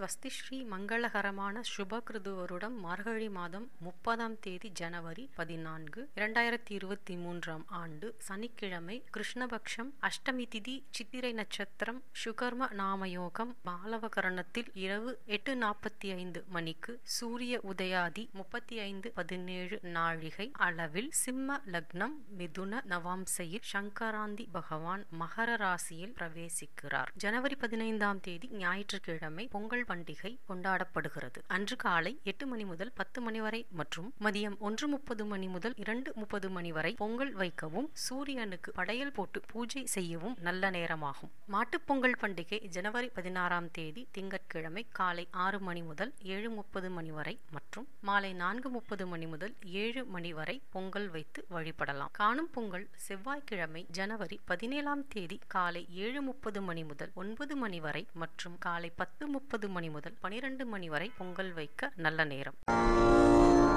ஸ்வஸ்தி ஸ்ரீ மங்களகரமான சுபகிருது வருடம் மார்கழி மாதம் முப்பதாம் தேதி ஜனவரி பதினான்கு இரண்டாயிரத்தி இருபத்தி மூன்றாம் ஆண்டு சனிக்கிழமை கிருஷ்ணபக்ஷம் அஷ்டமி திதி சித்திரை நட்சத்திரம் சுகர்ம நாமயோகம் பாலவகரணத்தில் இரவு எட்டு நாற்பத்தி ஐந்து மணிக்கு சூரிய உதயாதி முப்பத்தி ஐந்து பதினேழு நாழிகை அளவில் சிம்ம லக்னம் மிதுன நவாம்சையில் சங்கராந்தி பகவான் மகர ராசியில் பிரவேசிக்கிறார் ஜனவரி பதினைந்தாம் தேதி ஞாயிற்றுக்கிழமை பொங்கல் பண்டிகை கொண்டாடப்படுகிறது அன்று காலை எட்டு மணி முதல் பத்து மணி வரை மற்றும் மதியம் ஒன்று முப்பது மணி முதல் இரண்டு முப்பது மணி வரை பொங்கல் வைக்கவும் சூரியனுக்கு படையல் போட்டு பூஜை செய்யவும் நல்ல நேரமாகும் மாட்டுப் பொங்கல் பண்டிகை ஜனவரி பதினாறாம் தேதி திங்கட்கிழமை காலை ஆறு மணி முதல் ஏழு முப்பது மணி வரை மற்றும் மாலை நான்கு முப்பது மணி முதல் ஏழு மணி வரை பொங்கல் வைத்து வழிபடலாம் காணும் பொங்கல் செவ்வாய்க்கிழமை ஜனவரி பதினேழாம் தேதி காலை ஏழு முப்பது மணி முதல் ஒன்பது மணி வரை மற்றும் காலை பத்து முப்பது மணி முதல் பனிரெண்டு மணி வரை பொங்கல் வைக்க நல்ல நேரம்